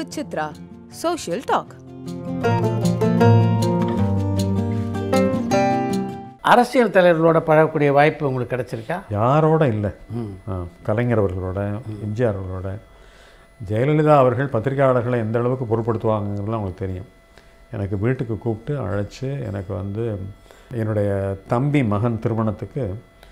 with Chitra. Social Talk. அரசியல் தலைவர்களோட பழகக்கூடிய வாய்ப்பு உங்களுக்கு கிடைச்சிருக்கா யாரோட இல்லை ஆ, கலைஞர் அவர்களோட எம்ஜிஆர் அவர்களோட ஜெயலலிதா அவர்கள் பத்திரிகையாளர்களை எந்த அளவுக்கு பொருட்படுத்துவாங்கங்கிறதுலாம் அவங்களுக்கு தெரியும் எனக்கு வீட்டுக்கு கூப்பிட்டு அழைச்சி எனக்கு வந்து என்னுடைய தம்பி மகன் திருமணத்துக்கு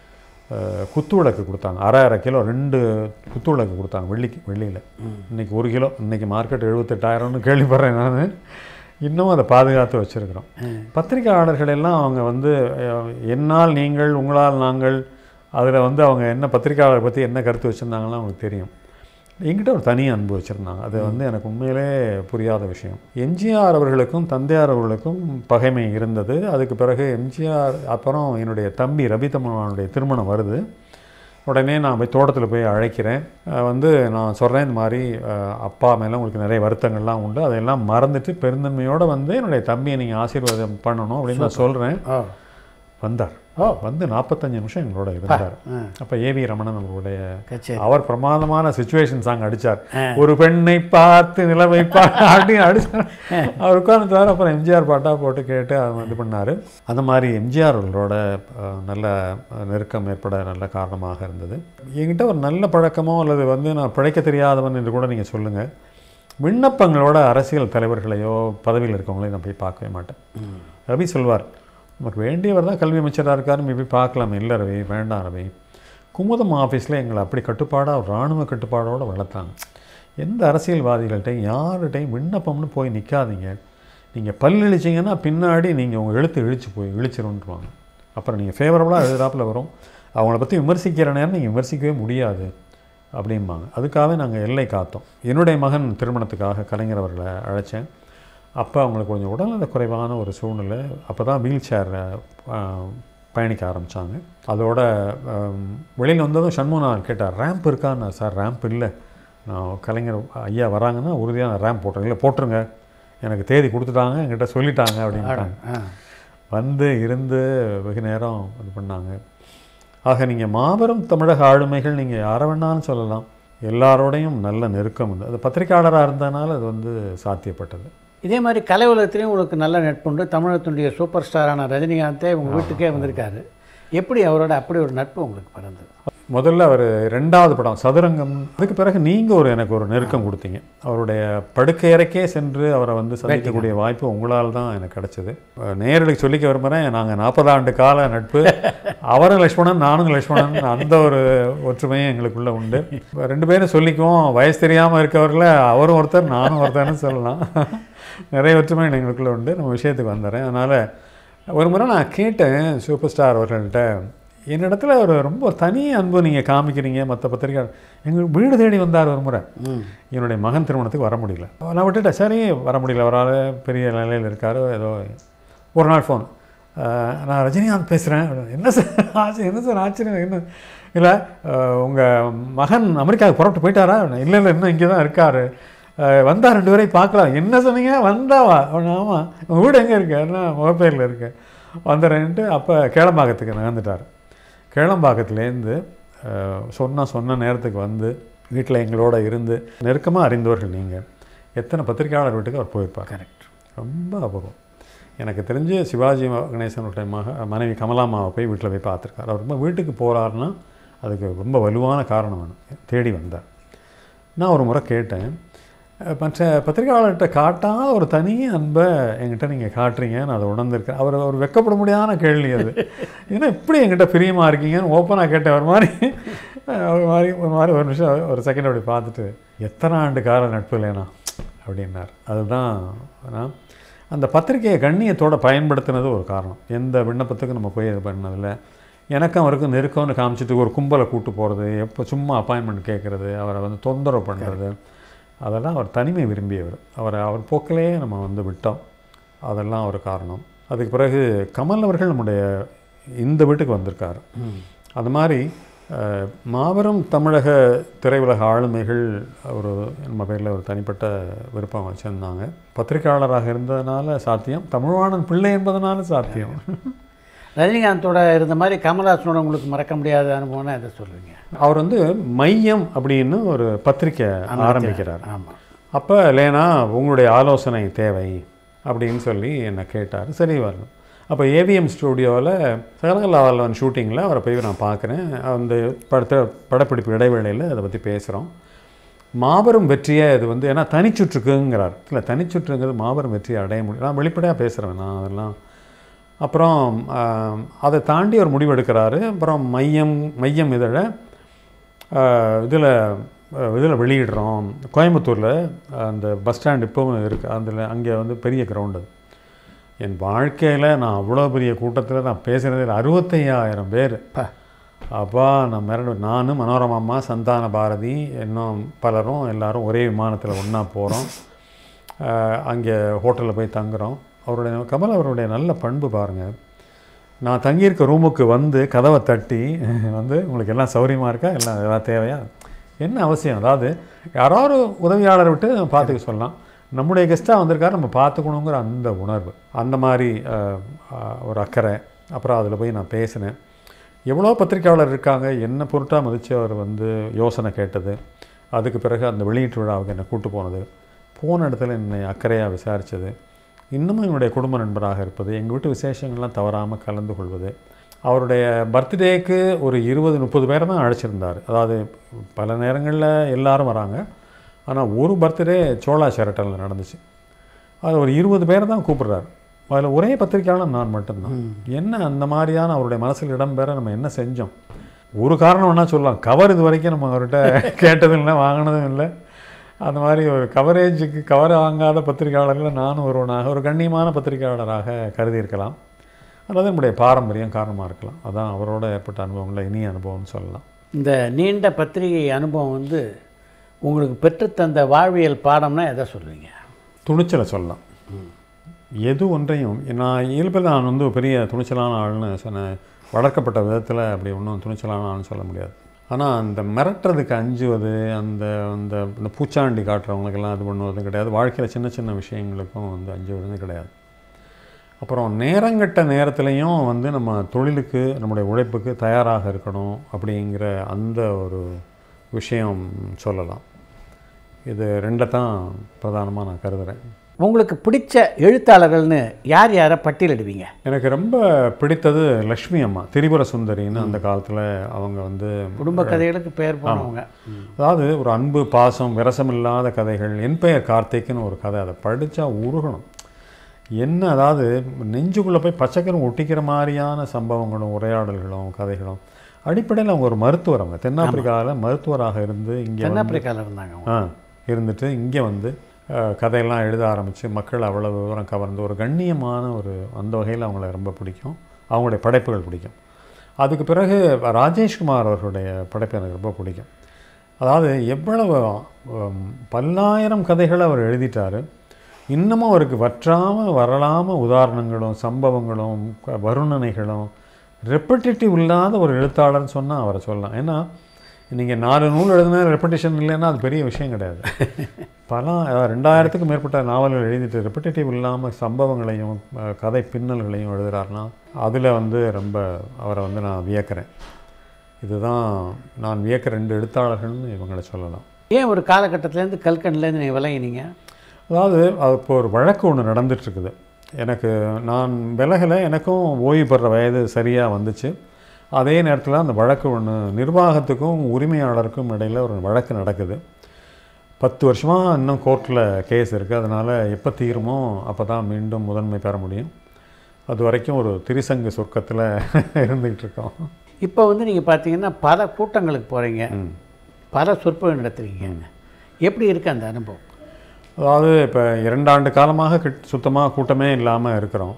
அஹ், குத்து விளக்கு கொடுத்தாங்க அரை அரை கிலோ ரெண்டு குத்து விளக்கு கொடுத்தாங்க வெள்ளிக்கு வெள்ளியில் இன்னைக்கு ஒரு கிலோ இன்னைக்கு மார்க்கெட் எழுபத்தெட்டாயிரம்னு கேள்விப்படுறேன் நான் இன்னும் அதை பாதுகாத்து வச்சுருக்கிறோம் பத்திரிகையாளர்கள் எல்லாம் அவங்க வந்து அஹ், என்னால் நீங்கள் உங்களால் நாங்கள் அதில் வந்து அவங்க என்ன பத்திரிகையாளரை பற்றி என்ன கருத்து வச்சுருந்தாங்கன்னு அவங்களுக்கு தெரியும் என்கிட்ட ஒரு தனி அன்பு வச்சுருந்தாங்க அது வந்து எனக்கு உண்மையிலே புரியாத விஷயம் எம்ஜிஆர் அவர்களுக்கும் தந்தையார் அவர்களுக்கும் பகைமை இருந்தது அதுக்கு பிறகு எம்ஜிஆர் அப்புறம் என்னுடைய தம்பி ரவி தமிழனுடைய திருமணம் வருது உடனே நான் போய் தோட்டத்தில் போய் அழைக்கிறேன் அஹ் வந்து நான் சொல்கிறேன் இந்த மாதிரி அஹ், அப்பா மேலே உங்களுக்கு நிறைய வருத்தங்கள்லாம் உண்டு அதையெல்லாம் மறந்துட்டு பெருந்தன்மையோடு வந்து என்னுடைய தம்பியை நீங்கள் ஆசீர்வாதம் பண்ணணும் அப்படின்னு நான் சொல்கிறேன் ஓ வந்தார் ஓ. வந்து நாற்பத்தஞ்சு நிமிஷம் எங்களோட இருந்தார் அப்போ ஏவி ரமணன் அவர்களுடைய கச்சேரி அவர் பிரமாதமான சுச்சுவேஷன் சாங் அடிச்சார் ஒரு பெண்ணை பார்த்து நிலவை பார்த்து அப்படின்னு அடிச்சார் அவர் உட்கார்ந்துட்டார் அப்புறம் எம்ஜிஆர் பாட்டா போட்டு கேட்டு அவர் இது பண்ணார் அந்த மாதிரி எம்ஜிஆர் அவர்களோட அஹ், நல்ல அஹ், நெருக்கம் ஏற்பட நல்ல காரணமாக இருந்தது என்கிட்ட ஒரு நல்ல பழக்கமோ அல்லது வந்து நான் பிழைக்க தெரியாதவன் என்று கூட நீங்கள் சொல்லுங்கள் விண்ணப்பங்களோட அரசியல் தலைவர்களையோ பதவியில் இருக்கவங்களையும் நான் போய் பார்க்கவே மாட்டேன் ரவி சொல்வார் நமக்கு வேண்டியவர் தான் கல்வி அமைச்சராக இருக்காரு மேபி பார்க்கலாம் இல்லை ரவி வேண்டாம் ரவி குமுதம் ஆஃபீஸில் எங்களை அப்படி கட்டுப்பாடாக இராணுவ கட்டுப்பாடோடு வளர்த்தாங்க எந்த அரசியல்வாதிகள்கிட்டையும் யார்கிட்டையும் விண்ணப்பம்னு போய் நிற்காதீங்க நீங்கள் பல் இழிச்சிங்கன்னா பின்னாடி நீங்கள் உங்கள் எழுத்து இழிச்சு போய் இழிச்சிருன்றுவாங்க அப்புறம் நீங்கள் ஃபேவரபுளாக எழுதுறாப்புல வரும் அவங்கள பற்றி விமர்சிக்கிற நேரம் நீங்கள் விமர்சிக்கவே முடியாது அப்படிம்பாங்க அதுக்காகவே நாங்கள் எல்லை காத்தோம் என்னுடைய மகன் திருமணத்துக்காக கலைஞர் அவர்களை அழைச்சேன் அப்போ அவங்களுக்கு கொஞ்சம் உடல்நல குறைவான ஒரு சூழ்நிலை அப்போ தான் வீல் சேரில் பயணிக்க ஆரம்பித்தாங்க அதோட வெளியில் வந்ததும் சண்முகநாதன் கேட்டார் ரேம்ப் இருக்கான்னு சார் ரேம்ப் இல்லை நான் கலைஞர் ஐயா வராங்கன்னா உறுதியாக நான் ரேம்ப் போட்டுறேன் இல்லை போட்டுருங்க எனக்கு தேதி கொடுத்துட்டாங்க என்கிட்ட சொல்லிட்டாங்க அப்படின்ட்டாங்க ஆ வந்து இருந்து வெகு நேரம் இது பண்ணாங்க ஆக நீங்கள் மாபெரும் தமிழக ஆளுமைகள் நீங்கள் யாரை வேணாலும் சொல்லலாம் எல்லாரோடையும் நல்ல நெருக்கம் உண்டு அது பத்திரிக்கையாளராக இருந்தனால அது வந்து சாத்தியப்பட்டது இதே மாதிரி கலை உலகத்திலையும் உங்களுக்கு நல்ல நட்புண்டு தமிழகத்தினுடைய சூப்பர் ஸ்டாரான ரஜினிகாந்தே உங்கள் வீட்டுக்கே வந்திருக்காரு எப்படி அவரோட அப்படி ஒரு நட்பு உங்களுக்கு பிறந்தது முதல்ல அவர் ரெண்டாவது படம் சதுரங்கம் அதுக்கு பிறகு நீங்கள் ஒரு எனக்கு ஒரு நெருக்கம் கொடுத்தீங்க அவருடைய படுக்கை அறைக்கே சென்று அவரை வந்து சந்திக்கக்கூடிய வாய்ப்பு உங்களால் தான் எனக்கு கிடைச்சது நேரடிக்கு சொல்லிக்க விரும்புகிறேன் நாங்கள் நாற்பது ஆண்டு கால நட்பு அவரும் லக்ஷ்மணன் நானும் லக்ஷ்மணன் அந்த ஒரு ஒற்றுமையும் எங்களுக்குள்ள உண்டு ரெண்டு பேரும் சொல்லிக்குவோம் வயசு தெரியாமல் இருக்கவர்களை அவரும் ஒருத்தர் நானும் ஒருத்தர்னு சொல்லலாம் நிறைய ஒற்றுமை எங்களுக்குள்ள உண்டு நம்ம விஷயத்துக்கு வந்துடுறேன் அதனால் ஒரு முறை நான் கேட்டேன் சூப்பர் ஸ்டார் அவர்கள்ட்ட என்னிடத்துல ஒரு ரொம்ப தனி அன்பு நீங்கள் காமிக்கிறீங்க மற்ற பத்திரிக்கை எங்கள் வீடு தேடி வந்தார் ஒரு முறை என்னுடைய மகன் திருமணத்துக்கு வர முடியல நான் விட்டுட்டேன் சரி வர முடியல ஒரு ஆள் பெரிய நிலையில் இருக்கார் ஏதோ ஒரு நாள் ஃபோன் நான் ரஜினிகாந்த் பேசுகிறேன் என்ன சார் ஆச்சு என்ன சார் ஆச்சரியம் என்ன இல்லை உங்கள் மகன் அமெரிக்காவுக்கு புறப்பட்டு போயிட்டாரா இல்லை இல்லை இன்னும் இங்கே தான் இருக்கார் வந்தா ரெண்டு பேரையும் பார்க்கலாம் என்ன சொன்னீங்க வந்தாவா ஆமாம் உங்கள் வீடு எங்கே இருக்கு என்ன முகப்பேரில் இருக்கு வந்துடுறேன்ட்டு அப்போ கேளம்பாக்கத்துக்கு நகர்ந்துட்டார் கேளம்பாக்கத்துலேருந்து சொன்னால் சொன்ன நேரத்துக்கு வந்து வீட்டில் எங்களோட இருந்து நெருக்கமாக அறிந்தவர்கள் நீங்கள் எத்தனை பத்திரிகையாளர் வீட்டுக்கு அவர் போயிருப்பார் கரெக்ட் ரொம்ப அபூர்வம் எனக்கு தெரிஞ்சு சிவாஜி கணேசனுடைய மக மனைவி கமலாமாவை போய் வீட்டில் போய் பார்த்துருக்காரு அவர் ரொம்ப வீட்டுக்கு போகிறாருன்னா அதுக்கு ரொம்ப வலுவான காரணம் வேணும் தேடி வந்தார் நான் ஒரு முறை கேட்டேன் மற்ற பத்திரிகையாளர்கிட்ட காட்டாத ஒரு தனி அன்பை என்கிட்ட நீங்கள் காட்டுறீங்க நான் அதை உணர்ந்திருக்கேன் அவர் அவர் வெக்கப்பட முடியாத கேள்வி அது ஏன்னா இப்படி என்கிட்ட பிரியமாக இருக்கீங்கன்னு ஓப்பனாக கேட்ட ஒரு மாதிரி ஒரு மாதிரி ஒரு மாதிரி ஒரு நிமிஷம் ஒரு செகண்ட் அப்படி பார்த்துட்டு எத்தனை ஆண்டு கால நட்பு இல்லைனா அப்படின்னார் அதுதான் நான் அந்த பத்திரிகையை கண்ணியத்தோடு பயன்படுத்தினது ஒரு காரணம் எந்த விண்ணப்பத்துக்கும் நம்ம போய் இது பண்ணதில்லை எனக்கும் அவருக்கும் நெருக்கம்னு காமிச்சிட்டு ஒரு கும்பலை கூட்டு போகிறது எப்போ சும்மா அப்பாயின்மெண்ட் கேட்குறது அவரை வந்து தொந்தரவு பண்ணுறது அதெல்லாம் அவர் தனிமை விரும்பியவர் அவரை அவர் போக்கிலே நம்ம வந்து விட்டோம் அதெல்லாம் ஒரு காரணம் அதுக்கு பிறகு கமல் அவர்கள் நம்முடைய இந்த வீட்டுக்கு வந்திருக்கார் அது மாதிரி மாபெரும் தமிழக திரையுலக ஆளுமைகள் ஒரு நம்ம பேரில் ஒரு தனிப்பட்ட விருப்பம் வச்சுருந்தாங்க பத்திரிகையாளராக இருந்ததுனால சாத்தியம் தமிழ்வாணன் பிள்ளை என்பதனால சாத்தியம் ரஜினிகாந்தோட இருந்த மாதிரி கமல்ஹாசனோட உங்களுக்கு மறக்க முடியாத அனுபவம்னா எதை சொல்லுவீங்க அவர் வந்து மையம் அப்படின்னு ஒரு பத்திரிக்கை ஆரம்பிக்கிறார் ஆமாம் அப்போ லேனா உங்களுடைய ஆலோசனை தேவை அப்படின்னு சொல்லி என்னை கேட்டார் சரி வரணும் அப்போ ஏவிஎம் ஸ்டூடியோவில் சகலகலாவலன் ஷூட்டிங்கில் அவரை போய் நான் பார்க்குறேன் அந்த படத்த படப்பிடிப்பு இடைவேளையில் அதை பற்றி பேசுகிறோம் மாபெரும் வெற்றியை இது வந்து ஏன்னா தனிச்சுற்றுக்குங்கிறார் இல்லை தனிச்சுற்றுங்கிறது மாபெரும் வெற்றியை அடைய முடியும் நான் வெளிப்படையாக பேசுகிறேன் நான் அதெல்லாம் அப்புறம் ஆம், அதை தாண்டி ஒரு முடிவு எடுக்கிறாரு அப்புறம் மையம் மையம் இதழ இதில் இதில் வெளியிடுறோம் கோயம்புத்தூரில் அந்த பஸ் ஸ்டாண்ட் இப்போவும் இருக்குது அதில் அங்கே வந்து பெரிய கிரவுண்டு அது என் வாழ்க்கையில் நான் அவ்வளோ பெரிய கூட்டத்தில் நான் பேசுகிறதே அறுபத்தையாயிரம் பேர் அப்பா நான் மிரண்டு நானும் மனோரமா அம்மா சந்தான பாரதி இன்னும் பலரும் எல்லாரும் ஒரே விமானத்தில் ஒன்றா போகிறோம் அங்கே ஹோட்டலில் போய் தங்குறோம் அவருடைய கமல் அவருடைய நல்ல பண்பு பாருங்கள் நான் தங்கியிருக்க ரூமுக்கு வந்து கதவை தட்டி வந்து உங்களுக்கு எல்லாம் சௌரியமாக இருக்கா எல்லாம் எல்லாம் தேவையா என்ன அவசியம் அதாவது யாராவது உதவியாளரை விட்டு நம்ம பார்த்துக்க சொல்லலாம் நம்முடைய கெஸ்ட்டாக வந்திருக்காரு நம்ம பார்த்துக்கணுங்கிற அந்த உணர்வு அந்த மாதிரி அஹ், அஹ், ஒரு அக்கறை அப்புறம் அதில் போய் நான் பேசினேன் எவ்வளோ பத்திரிக்கையாளர் இருக்காங்க என்ன பொருட்டாக மதித்து அவர் வந்து யோசனை கேட்டது அதுக்கு பிறகு அந்த வெளியீட்டு விழாவுக்கு என்னை கூட்டு போனது போன இடத்துல என்னை அக்கறையாக விசாரித்தது இன்னமும் என்னுடைய குடும்ப நண்பராக இருப்பது எங்கள் வீட்டு விசேஷங்கள்லாம் தவறாமல் கலந்து கொள்வது அவருடைய பர்த்டேக்கு ஒரு இருபது முப்பது பேரை தான் அழைச்சிருந்தார் அதாவது பல நேரங்களில் எல்லாரும் வராங்க ஆனால் ஒரு பர்த்டே சோழா ஷெரட்டனில் நடந்துச்சு அது ஒரு இருபது பேரை தான் கூப்பிடுறாரு அதில் ஒரே பத்திரிக்கையாளர் நான் மட்டும்தான் என்ன அந்த மாதிரியான அவருடைய மனசில் இடம்பெற நம்ம என்ன செஞ்சோம் ஒரு காரணம் வேணால் சொல்லலாம் கவர் இது வரைக்கும் நம்ம அவர்கிட்ட கேட்டதும் இல்லை வாங்கினதும் இல்லை அந்த மாதிரி ஒரு கவரேஜுக்கு கவர் வாங்காத பத்திரிகையாளர்கள் நானும் ஒருவனாக ஒரு கண்ணியமான பத்திரிகையாளராக கருதி இருக்கலாம் அதாவது நம்முடைய பாரம்பரியம் காரணமாக இருக்கலாம் அதான் அவரோட ஏற்பட்ட அனுபவங்களில் இனிய அனுபவம்னு சொல்லலாம் இந்த நீண்ட பத்திரிகை அனுபவம் வந்து உங்களுக்கு பெற்றுத்தந்த வாழ்வியல் பாடம்னா எதை சொல்லுவீங்க துணிச்சலை சொல்லலாம் எது ஒன்றையும் நான் இயல்பில் நான் வந்து ஒரு பெரிய துணிச்சலான ஆள்னு சொன்னேன் வளர்க்கப்பட்ட விதத்தில் அப்படி ஒன்றும் துணிச்சலான ஆள்னு சொல்ல முடியாது ஆனால் அந்த மிரட்டுறதுக்கு அஞ்சுவது அந்த அந்த இந்த பூச்சாண்டி காட்டுறவங்களுக்கெல்லாம் இது பண்ணுவது கிடையாது வாழ்க்கையில் சின்ன சின்ன விஷயங்களுக்கும் வந்து அஞ்சுவதுன்னு கிடையாது அப்புறம் நேரங்கட்ட நேரத்துலையும் வந்து நம்ம தொழிலுக்கு நம்முடைய உழைப்புக்கு தயாராக இருக்கணும் அப்படிங்கிற அந்த ஒரு விஷயம் சொல்லலாம் இது ரெண்டை தான் பிரதானமாக நான் கருதுகிறேன் உங்களுக்கு பிடிச்ச எழுத்தாளர்கள்னு யார் யாரை பட்டியலிடுவீங்க எனக்கு ரொம்ப பிடித்தது லக்ஷ்மி அம்மா திரிபுர சுந்தரின்னு அந்த காலத்தில் அவங்க வந்து குடும்ப கதைகளுக்கு பெயர் போனவங்க அதாவது ஒரு அன்பு பாசம் விரசமில்லாத கதைகள் என் பெயர் கார்த்திக்னு ஒரு கதை அதை படித்தா உருகணும் என்ன அதாவது நெஞ்சுக்குள்ளே போய் பச்சைக்கரும் ஒட்டிக்கிற மாதிரியான சம்பவங்களும் உரையாடல்களும் கதைகளும் அடிப்படையில் அவங்க ஒரு மருத்துவர் அவங்க தென்னாப்பிரிக்காவில் மருத்துவராக இருந்து இங்கே தென்னாப்பிரிக்காவில் இருந்தாங்க அவங்க. ஆ இருந்துட்டு இங்கே வந்து அஹ், கதையெல்லாம் எழுத ஆரம்பித்து மக்கள் அவ்வளவு தூரம் கவர்ந்து ஒரு கண்ணியமான ஒரு அந்த வகையில் அவங்கள ரொம்ப பிடிக்கும் அவங்களுடைய படைப்புகள் பிடிக்கும் அதுக்கு பிறகு ராஜேஷ்குமார் அவர்களுடைய படைப்பு எனக்கு ரொம்ப பிடிக்கும் அதாவது எவ்வளவு உம், பல்லாயிரம் கதைகளை அவர் எழுதிட்டார் இன்னமும் அவருக்கு வற்றாமல் வரலாமல் உதாரணங்களும் சம்பவங்களும் க- வருணனைகளும் ரெப்படேட்டிவ் இல்லாத ஒரு எழுத்தாளர்னு சொன்னால் அவரை சொல்லலாம் ஏன்னா நீங்கள் நாலு நூல் எழுதுனா ரெப்படேஷன் இல்லைன்னா அது பெரிய விஷயம் கிடையாது பல அதாவது ரெண்டாயிரத்துக்கும் மேற்பட்ட நாவல்கள் எழுதிட்டு ரெப்படேட்டிவ் இல்லாமல் சம்பவங்களையும் அஹ், கதை பின்னல்களையும் எழுதுறாருன்னா அதில் வந்து ரொம்ப அவரை வந்து நான் வியக்கிறேன் இதுதான் நான் வியக்கிற ரெண்டு எழுத்தாளர்கள்னு இவங்களை சொல்லலாம் ஏன் ஒரு காலகட்டத்திலேருந்து கல்கண்லேருந்து நீங்கள் விலகினீங்க அதாவது அது இப்போ ஒரு வழக்கு ஒன்று நடந்துட்டுருக்குது எனக்கு நான் விலகலை எனக்கும் ஓய்வு பெற வயது சரியாக வந்துச்சு அதே நேரத்தில் அந்த வழக்கு ஒன்று நிர்வாகத்துக்கும் உரிமையாளருக்கும் இடையில் ஒரு வழக்கு நடக்குது பத்து வருஷமாக இன்னும் கோர்ட்டில் கேஸ் இருக்குது அதனால் எப்போ தீருமோ அப்போ தான் மீண்டும் முதன்மை பெற முடியும் அது வரைக்கும் ஒரு திரிசங்கு சொர்க்கத்தில் இருந்துகிட்டு இருக்கோம் இப்போ வந்து நீங்கள் பார்த்தீங்கன்னா பல கூட்டங்களுக்கு போகிறீங்க ம். பல சொற்பொழிவு நடத்துறீங்க எப்படி இருக்கு அந்த அனுபவம் அதாவது இப்போ இரண்டாண்டு காலமாக கிட் சுத்தமாக கூட்டமே இல்லாமல் இருக்கிறோம்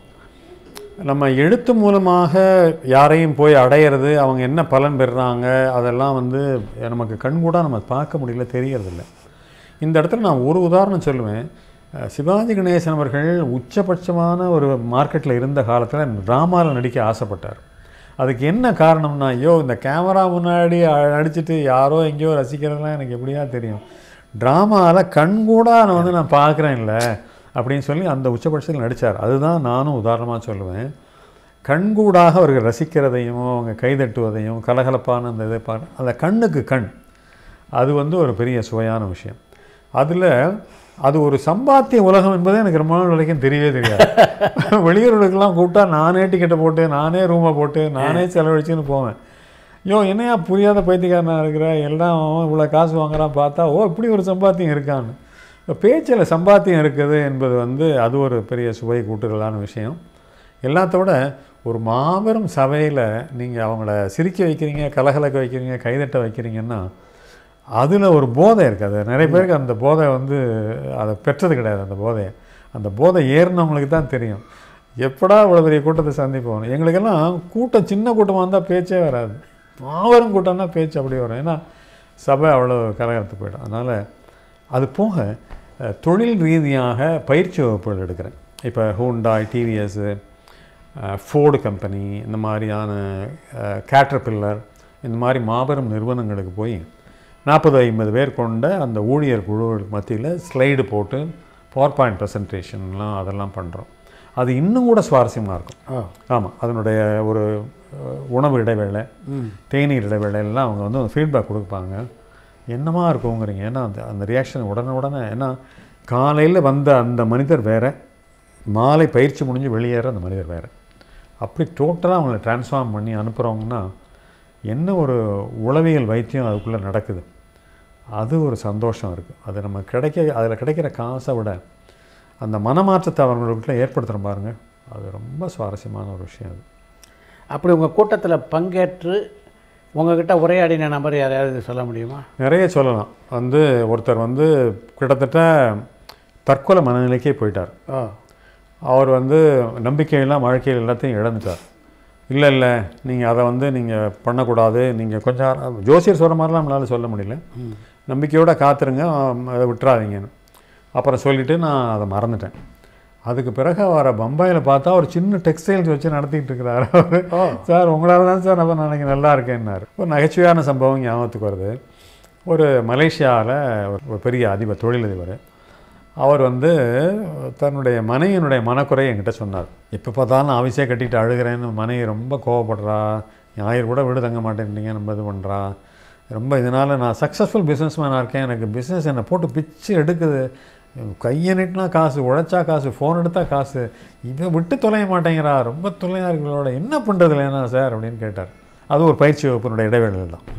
நம்ம எழுத்து மூலமாக யாரையும் போய் அடையிறது அவங்க என்ன பலன் பெறுறாங்க அதெல்லாம் வந்து நமக்கு கண்கூடாக நம்ம பார்க்க முடியல தெரியறதில்ல இந்த இடத்துல நான் ஒரு உதாரணம் சொல்லுவேன் அஹ் சிவாஜி கணேசன் அவர்கள் உச்சபட்சமான ஒரு மார்க்கெட்டில் இருந்த காலத்தில் ட்ராமாவில் நடிக்க ஆசைப்பட்டார் அதுக்கு என்ன காரணம்னா ஐயோ இந்த கேமரா முன்னாடி அ- நடிச்சிட்டு யாரோ எங்கேயோ ரசிக்கிறதுலாம் எனக்கு எப்படியா தெரியும் ட்ராமாவில் கண்கூடா நான் வந்து நான் பார்க்குறேன் இல்லை அப்படின்னு சொல்லி அந்த உச்சபட்சத்தில் நடித்தார் அதுதான் நானும் உதாரணமாக சொல்லுவேன் கண்கூடாக அவர்கள் ரசிக்கிறதையும் அவங்க கைதட்டுவதையும் கலகலப்பான அந்த இதை பார்க்க அந்த கண்ணுக்கு கண் அது வந்து ஒரு பெரிய சுவையான விஷயம் அதில் அது ஒரு சம்பாத்திய உலகம் என்பதே எனக்கு ரொம்ப நாள் வரைக்கும் தெரியவே தெரியாது வெளியூர்களுக்கெல்லாம் கூப்பிட்டா நானே டிக்கெட்டை போட்டு நானே ரூமை போட்டு நானே செலவழிச்சுன்னு போவேன் ஐயோ என்னையா புரியாத பைத்தியக்காரனா இருக்கிற எல்லாம் அவன் இவ்வளோ காசு வாங்குறான் பார்த்தா ஓ இப்படி ஒரு சம்பாத்தியம் இருக்கான்னு இப்போ பேச்சில் சம்பாத்தியம் இருக்குது என்பது வந்து அது ஒரு பெரிய சுவை கூட்டுதலான விஷயம் எல்லாத்த விட ஒரு மாபெரும் சபையில் நீங்கள் அவங்கள சிரிக்க வைக்கிறீங்க கலகலக்க வைக்கிறீங்க கைதட்ட வைக்கிறீங்கன்னா அதில் ஒரு போதை இருக்குது அது நிறைய பேருக்கு அந்த போதை வந்து அதை பெற்றது கிடையாது அந்த போதையை அந்த போதை ஏறினவங்களுக்கு தான் தெரியும் எப்படா இவ்வளோ பெரிய கூட்டத்தை சந்திப்போம் எங்களுக்கெல்லாம் கூட்டம் சின்ன கூட்டமாக இருந்தால் பேச்சே வராது மாபெரும் கூட்டம்னா பேச்சு அப்படி வரும் ஏன்னா சபை அவ்வளோ கலகலத்து போயிடும் அதனால் அது போக அஹ், தொழில் ரீதியாக பயிற்சி வகுப்புகள் எடுக்கிறேன் இப்போ ஹூண்டாய் டிவிஎஸ்ஸு ஃபோர்டு கம்பெனி இந்த மாதிரியான கேட்ரபில்லர் இந்த மாதிரி மாபெரும் நிறுவனங்களுக்கு போய் நாற்பது ஐம்பது பேர் கொண்ட அந்த ஊழியர் குழுவுக்கு மத்தியில் ஸ்லைடு போட்டு பவர் பாயிண்ட் ப்ரெசன்டேஷன்லாம் அதெல்லாம் பண்ணுறோம் அது இன்னும் கூட சுவாரஸ்யமாக இருக்கும் ஓ ஆமாம் அதனுடைய ஒரு அஹ், உணவு இடைவேளை தேநீர் இடைவேளை எல்லாம் அவங்க வந்து ஃபீட்பேக் கொடுப்பாங்க என்னமா இருக்குங்கிறீங்க ஏன்னா அந்த அந்த ரியாக்ஷன் உடனே உடனே ஏன்னா காலையில் வந்த அந்த மனிதர் வேற மாலை பயிற்சி முடிஞ்சு வெளியேற அந்த மனிதர் வேற அப்படி டோட்டலாக அவங்கள ட்ரான்ஸ்ஃபார்ம் பண்ணி அனுப்புகிறவங்கன்னா என்ன ஒரு உளவியல் வைத்தியம் அதுக்குள்ளே நடக்குது அது ஒரு சந்தோஷம் இருக்குது அது நம்ம கிடைக்க அதில் கிடைக்கிற காசை விட அந்த மனமாற்றத்தை அவங்களுக்குள்ள ஏற்படுத்துகிற பாருங்க அது ரொம்ப சுவாரஸ்யமான ஒரு விஷயம் அது அப்படி உங்கள் கூட்டத்தில் பங்கேற்று உங்ககிட்ட உரையாடின நபர் யாரையாவது சொல்ல முடியுமா நிறைய சொல்லலாம் வந்து ஒருத்தர் வந்து கிட்டத்தட்ட தற்கொலை மனநிலைக்கே போயிட்டார் ஓ அவர் வந்து நம்பிக்கையெல்லாம் வாழ்க்கையில் எல்லாத்தையும் இழந்துட்டார் இல்லை இல்லை நீங்கள் அதை வந்து நீங்கள் பண்ணக்கூடாது நீங்கள் கொஞ்சம் ஜோசியர் சொல்கிற மாதிரிலாம் நம்மளால் சொல்ல முடியல நம்பிக்கையோட காத்துருங்க ஆம், அதை விட்டுறாதீங்கன்னு அப்புறம் சொல்லிவிட்டு நான் அதை மறந்துட்டேன் அதுக்கு பிறகு அவரை பம்பாயில் பார்த்தா ஒரு சின்ன டெக்ஸ்டைல்ஸ் வச்சு நடத்திட்டு இருக்கிறாரு அவர் சார் உங்களால் தான் சார் நான் நாளைக்கு நல்லா இருக்கேன்னாரு ஒரு நகைச்சுவையான சம்பவம் ஞாபகத்துக்கு வருது ஒரு மலேசியாவில் ஒரு பெரிய அதிபர் தொழிலதிபர் அவர் வந்து தன்னுடைய மனைவியினுடைய மனக்குறையை என்கிட்ட சொன்னார் எப்போ பார்த்தாலும் ஆஃபீஸே கட்டிட்டு அழுகிறேன்னு மனைவி ரொம்ப கோவப்படுறா ஞாயிறு கூட வீடு தங்க மாட்டேன்றீங்க நம்ம இது பண்ணுறா ரொம்ப இதனால் நான் சக்ஸஸ்ஃபுல் பிஸ்னஸ்மேனாக இருக்கேன் எனக்கு பிஸ்னஸ் என்னை போட்டு பிச்சு எடுக்குது கையை நீட்டினா காசு உழைச்சா காசு ஃபோன் எடுத்தா காசு இவன் விட்டு தொலைய மாட்டேங்கிறா ரொம்ப தொல்லையாக இருக்கிறோட என்ன பண்ணுறது இல்லைனா சார் அப்படின்னு கேட்டார் அது ஒரு பயிற்சி வகுப்பினுடைய இடைவேளையில் தான்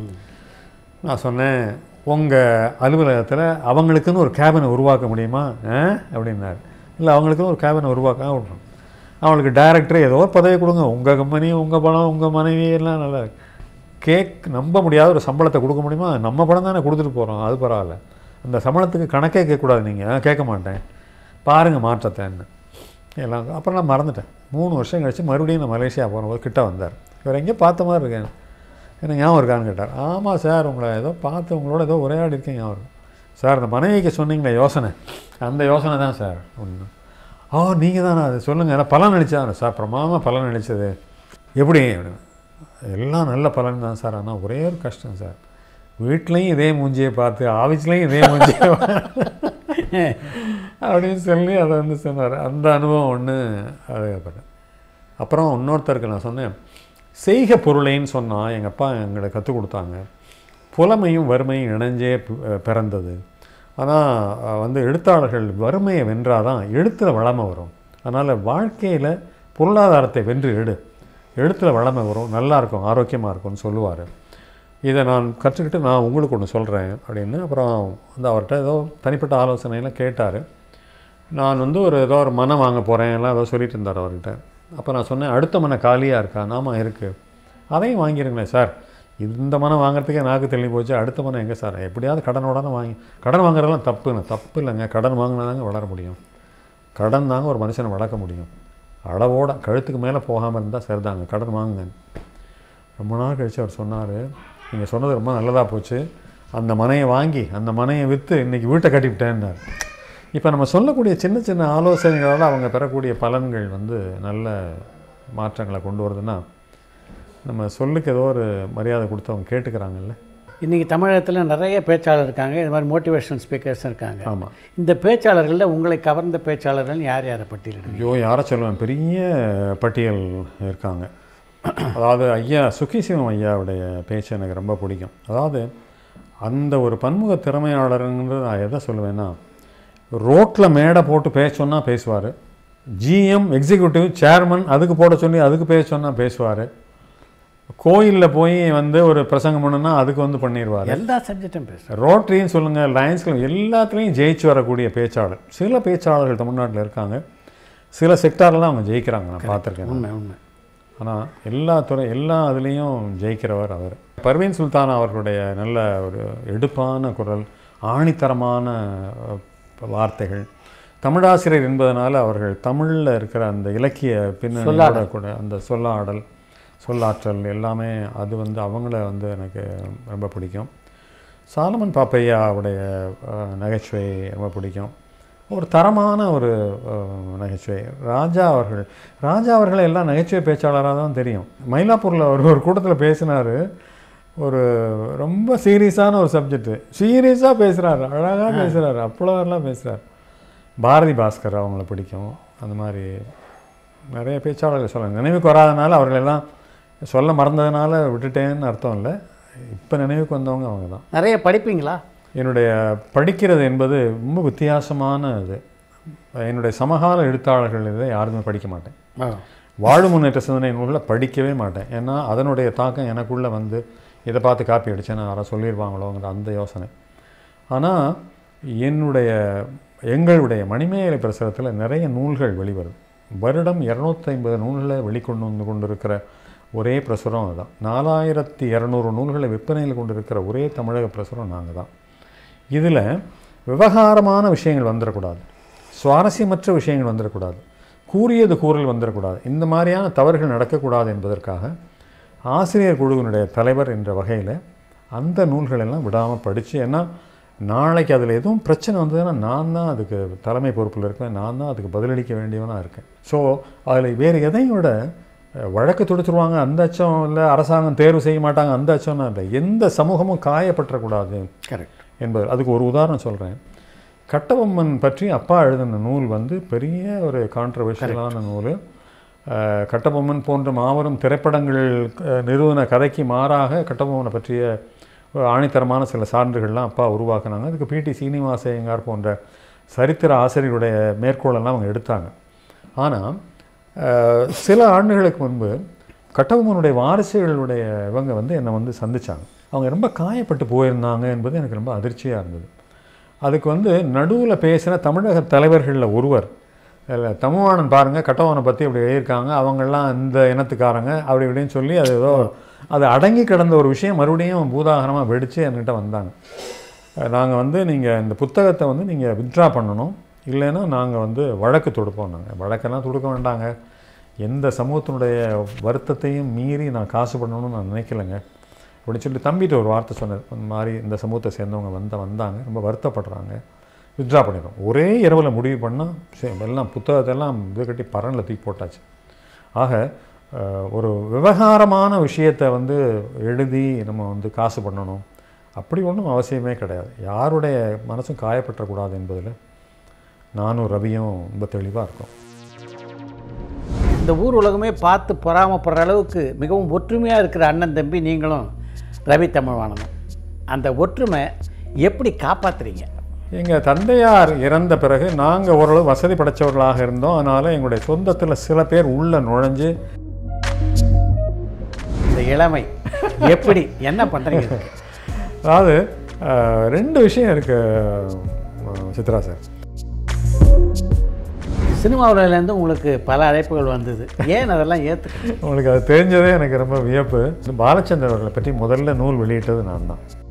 நான் சொன்னேன் உங்கள் அலுவலகத்தில் அவங்களுக்குன்னு ஒரு கேபினை உருவாக்க முடியுமா ஆ அப்படின்னாரு இல்லை அவங்களுக்குன்னு ஒரு கேபினை உருவாக்க விட்றோம் அவங்களுக்கு டைரக்டர் ஏதோ ஒரு பதவி கொடுங்க உங்கள் கம்பெனி உங்கள் பணம் உங்கள் மனைவி எல்லாம் நல்லா இருக்கு கேக் நம்ப முடியாத ஒரு சம்பளத்தை கொடுக்க முடியுமா நம்ம பணம் தானே கொடுத்துட்டு போகிறோம் அது பரவாயில்ல அந்த சம்பளத்துக்கு கணக்கே கேட்கக்கூடாது நீங்கள் கேட்க மாட்டேன் பாருங்கள் மாற்றத்தைன்னு எல்லாம் அப்புறம் நான் மறந்துட்டேன் மூணு வருஷம் கழிச்சு மறுபடியும் நான் மலேசியா போகும்போது கிட்ட வந்தார் இவர் எங்கேயோ பார்த்த மாதிரி இருக்கேன் எனக்கு ஞாபகம் இருக்கான்னு கேட்டார் ஆமாம் சார் உங்களை ஏதோ பார்த்து உங்களோட ஏதோ உரையாடி இருக்கேன் ஞாபகம் இருக்கு. சார் அந்த மனைவிக்கு சொன்னீங்களே யோசனை அந்த யோசனை தான் சார் ஒன்று ஓ நீங்கள் தானே அது சொல்லுங்கள் ஏன்னா பலன் அளிச்சா சார் பிரமாதமாக பலன் அளிச்சது எப்படி அப்படின்னு எல்லாம் நல்ல பலன் தான் சார் ஆனால் ஒரே ஒரு கஷ்டம் சார் வீட்லேயும் இதே மூஞ்சியை பார்த்து ஆஃபீஸ்லேயும் இதே மூஞ்சியை அப்படின்னு சொல்லி அதை வந்து சொன்னார் அந்த அனுபவம் ஒன்று அழகப்பட்டேன் அப்புறம் இன்னொருத்தருக்கு நான் சொன்னேன் செய்க பொருளைன்னு சொன்னால் எங்கள் அப்பா எங்களுக்கு கற்றுக் கொடுத்தாங்க புலமையும் வறுமையும் இணைஞ்சே பி- பிறந்தது ஆனால் வந்து எழுத்தாளர்கள் வறுமையை வென்றாதான் எழுத்தில் வளமை வரும் அதனால் வாழ்க்கையில் பொருளாதாரத்தை வென்று எடு எழுத்தில் வளமை வரும் நல்லா இருக்கும் ஆரோக்கியமாக இருக்கும்னு சொல்லுவார் இதை நான் கற்றுக்கிட்டு நான் உங்களுக்கு ஒன்று சொல்கிறேன் அப்படின்னு அப்புறம் வந்து அவர்கிட்ட ஏதோ தனிப்பட்ட ஆலோசனையெல்லாம் கேட்டார் நான் வந்து ஒரு ஏதோ ஒரு மனம் வாங்க போகிறேன் எல்லாம் ஏதோ சொல்லிட்டு இருந்தார் அவர்கிட்ட அப்போ நான் சொன்னேன் அடுத்த மனை காலியாக இருக்கா நாம இருக்குது அதையும் வாங்கிருங்களேன் சார் இந்த மனம் வாங்குறதுக்கே நாக்கு தெளி போச்சு அடுத்த மனம் எங்கே சார் எப்படியாவது கடனோட வாங்கி கடன் வாங்குறதெல்லாம் தப்புன்னு தப்பு இல்லைங்க கடன் வாங்கினா தாங்க வளர முடியும் கடன் தாங்க ஒரு மனுஷனை வளர்க்க முடியும் அளவோட கழுத்துக்கு மேலே போகாமல் இருந்தால் சரிதாங்க கடன் வாங்குங்க ரொம்ப நாள் கழிச்சு அவர் சொன்னார் நீங்கள் சொன்னது ரொம்ப நல்லதாக போச்சு அந்த மனையை வாங்கி அந்த மனையை விற்று இன்றைக்கி வீட்டை கட்டிவிட்டேன்னார் இப்போ நம்ம சொல்லக்கூடிய சின்ன சின்ன ஆலோசனைகளால் அவங்க பெறக்கூடிய பலன்கள் வந்து நல்ல மாற்றங்களை கொண்டு வருதுன்னா நம்ம சொல்லுக்கு ஏதோ ஒரு மரியாதை கொடுத்து அவங்க கேட்டுக்கிறாங்கல்ல இன்றைக்கி தமிழகத்தில் நிறைய பேச்சாளர் இருக்காங்க இது மாதிரி மோட்டிவேஷனல் ஸ்பீக்கர்ஸ் இருக்காங்க ஆமாம் இந்த பேச்சாளர்களில் உங்களை கவர்ந்த பேச்சாளர்கள் யார் யாரை பட்டியலிடுங்க ஐயோ யாரை சொல்லுவேன் பெரிய பட்டியல் இருக்காங்க அதாவது ஐயா சுகிசிவம் ஐயாவுடைய பேச்சு எனக்கு ரொம்ப பிடிக்கும் அதாவது அந்த ஒரு பன்முக திறமையாளருங்கிறது நான் எதை சொல்லுவேன்னா ரோட்டில் மேடை போட்டு பேச சொன்னால் பேசுவார் ஜிஎம் எக்ஸிக்யூட்டிவ் சேர்மன் அதுக்கு போட சொல்லி அதுக்கு பேச சொன்னால் பேசுவார் கோயிலில் போய் வந்து ஒரு பிரசங்கம் பண்ணுன்னா அதுக்கு வந்து பண்ணிடுவார் எல்லா சப்ஜெக்டும் பேசுகிறேன் ரோட்டரின்னு சொல்லுங்கள் லயன்ஸ் கிளப் எல்லாத்துலேயும் ஜெயிச்சு வரக்கூடிய பேச்சாளர் சில பேச்சாளர்கள் தமிழ்நாட்டில் இருக்காங்க சில செக்டாரில் அவங்க ஜெயிக்கிறாங்க நான் பார்த்துருக்கேன் உண்மை உண்மை ஆனால் எல்லா துறை எல்லா இதுலேயும் ஜெயிக்கிறவர் அவர் பர்வீன் சுல்தான் அவர்களுடைய நல்ல ஒரு எடுப்பான குரல் ஆணித்தரமான அஹ், வார்த்தைகள் தமிழாசிரியர் என்பதனால அவர்கள் தமிழில் இருக்கிற அந்த இலக்கிய பின்னணியோட கூட அந்த சொல்லாடல் சொல்லாற்றல் எல்லாமே அது வந்து அவங்கள வந்து எனக்கு ரொம்ப பிடிக்கும் சாலமன் பாப்பையாவுடைய அஹ், நகைச்சுவை ரொம்ப பிடிக்கும் ஒரு தரமான ஒரு அஹ், நகைச்சுவை ராஜா அவர்கள் ராஜா அவர்களை எல்லாம் நகைச்சுவை பேச்சாளராக தான் தெரியும் மயிலாப்பூரில் ஒரு ஒரு கூட்டத்தில் பேசினார் ஒரு ரொம்ப சீரியஸான ஒரு சப்ஜெக்ட்டு சீரியஸாக பேசுகிறாரு அழகாக பேசுகிறாரு அவ்வளோலாம் பேசுகிறார் பாரதி பாஸ்கர் அவங்கள பிடிக்கும் அந்த மாதிரி நிறைய பேச்சாளர்கள் சொல்ல நினைவுக்கு வராதனால அவர்களெல்லாம் சொல்ல மறந்ததுனால விட்டுட்டேன்னு அர்த்தம் இல்லை இப்போ நினைவுக்கு வந்தவங்க அவங்க தான் நிறைய படிப்பீங்களா என்னுடைய படிக்கிறது என்பது ரொம்ப வித்தியாசமான இது என்னுடைய சமகால எழுத்தாளர்கள் இதை யாருமே படிக்க மாட்டேன் ஆ வாழு முன்னேற்ற சிந்தனை நூல்களை படிக்கவே மாட்டேன் ஏன்னா அதனுடைய தாக்கம் எனக்குள்ளே வந்து இதை பார்த்து காப்பி அடிச்சேன்னு யாரோ சொல்லிடுவாங்களோங்கிற அந்த யோசனை ஆனால் என்னுடைய எங்களுடைய மணிமேகலை பிரசுரத்தில் நிறைய நூல்கள் வெளிவருது வருடம் இரநூத்தைம்பது நூல்களை வெளிக்கொண்டு வந்து கொண்டிருக்கிற ஒரே பிரசுரம் அதுதான் நாலாயிரத்தி இரநூறு நூல்களை விற்பனையில் கொண்டிருக்கிற ஒரே தமிழக பிரசுரம் நாங்கள் தான் இதில் விவகாரமான விஷயங்கள் வந்துடக்கூடாது சுவாரஸ்யமற்ற விஷயங்கள் வந்துடக்கூடாது கூறியது கூறல் வந்துடக்கூடாது இந்த மாதிரியான தவறுகள் நடக்கக்கூடாது என்பதற்காக ஆசிரியர் குழுவினுடைய தலைவர் என்ற வகையில் அந்த நூல்கள் எல்லாம் விடாமல் படித்து ஏன்னா நாளைக்கு அதில் எதுவும் பிரச்சனை வந்ததுன்னா நான் தான் அதுக்கு தலைமை பொறுப்பில் இருக்கேன் நான் தான் அதுக்கு பதிலளிக்க வேண்டியவனாக இருக்கேன் ஸோ அதில் வேறு எதையும் விட அஹ், வழக்கு தொடுத்துருவாங்க அந்த அச்சம் இல்லை அரசாங்கம் தேர்வு செய்ய மாட்டாங்க அந்த அச்சம்னா இல்லை எந்த சமூகமும் காயப்பற்றக்கூடாது கரெக்ட் என்பது அதுக்கு ஒரு உதாரணம் சொல்கிறேன் கட்டபொம்மன் பற்றி அப்பா எழுதின நூல் வந்து பெரிய ஒரு கான்ட்ரவர்ஷியலான நூல் அஹ், கட்டபொம்மன் போன்ற மாபெரும் திரைப்படங்கள் அஹ், நிறுவன கதைக்கு மாறாக கட்டபொம்மனை பற்றிய ஒரு ஆணித்தரமான சில சான்றுகள்லாம் அப்பா உருவாக்குனாங்க அதுக்கு பிடி சீனிவாசையங்கார் போன்ற சரித்திர ஆசிரியருடைய மேற்கோளெல்லாம் அவங்க எடுத்தாங்க ஆனால் சில ஆண்டுகளுக்கு முன்பு கட்டபொம்மனுடைய வாரிசுகளுடைய இவங்க வந்து என்னை வந்து சந்திச்சாங்க அவங்க ரொம்ப காயப்பட்டு போயிருந்தாங்க என்பது எனக்கு ரொம்ப அதிர்ச்சியாக இருந்தது அதுக்கு வந்து நடுவில் பேசின தமிழக தலைவர்களில் ஒருவர் இல்லை தமிழ்வாணன் பாருங்கள் கட்டவனை பற்றி அப்படி எழுதியிருக்காங்க அவங்கெல்லாம் இந்த இனத்துக்காரங்க அப்படி இப்படின்னு சொல்லி அது ஏதோ அது அடங்கி கிடந்த ஒரு விஷயம் மறுபடியும் பூதாகரமாக வெடித்து என்கிட்ட வந்தாங்க நாங்கள் வந்து நீங்கள் இந்த புத்தகத்தை வந்து நீங்கள் வித்ட்ரா பண்ணணும் இல்லைன்னா நாங்கள் வந்து வழக்கு தொடுப்போம் நாங்கள் வழக்கெல்லாம் தொடுக்க வேண்டாங்க எந்த சமூகத்தினுடைய வருத்தத்தையும் மீறி நான் காசு பண்ணணும்னு நான் நினைக்கலைங்க அப்படின்னு சொல்லி தம்பிட்டு ஒரு வார்த்தை சொன்னார் இந்த மாதிரி இந்த சமூகத்தை சேர்ந்தவங்க வந்த வந்தாங்க ரொம்ப வருத்தப்படுறாங்க வித்ட்ரா பண்ணிடுறோம் ஒரே இரவில் முடிவு பண்ணால் சரி எல்லாம் புத்தகத்தெல்லாம் இது கட்டி பரனில் தூக்கி போட்டாச்சு ஆக அஹ், ஒரு விவகாரமான விஷயத்தை வந்து எழுதி நம்ம வந்து காசு பண்ணணும் அப்படி ஒன்றும் அவசியமே கிடையாது யாருடைய மனசும் காயப்பற்றக்கூடாது என்பதில் நானும் ரவியும் ரொம்ப தெளிவாக இருக்கோம் இந்த ஊர் உலகமே பார்த்து பொறாமப்படுற அளவுக்கு மிகவும் ஒற்றுமையாக இருக்கிற அண்ணன் தம்பி நீங்களும் ரவி தமிழ்வாணனும் அந்த ஒற்றுமை எப்படி காப்பாத்துறீங்க எங்கள் தந்தையார் இறந்த பிறகு நாங்கள் ஓரளவு வசதி படைத்தவர்களாக இருந்தோம் அதனால் எங்களுடைய சொந்தத்தில் சில பேர் உள்ளே நுழைஞ்சு இந்த இளமை எப்படி என்ன பண்ணுறீங்க இதுக்கு? அதாவது அஹ், ரெண்டு விஷயம் இருக்குது சித்ரா சார் சினிமாவிலேருந்து உங்களுக்கு பல அழைப்புகள் வந்தது ஏன் அதெல்லாம் ஏற்றுக்கணும் உங்களுக்கு அது தெரிஞ்சதே எனக்கு ரொம்ப வியப்பு பாலச்சந்தர் அவர்களை பற்றி முதல்ல நூல் வெளியிட்டது நான் தான்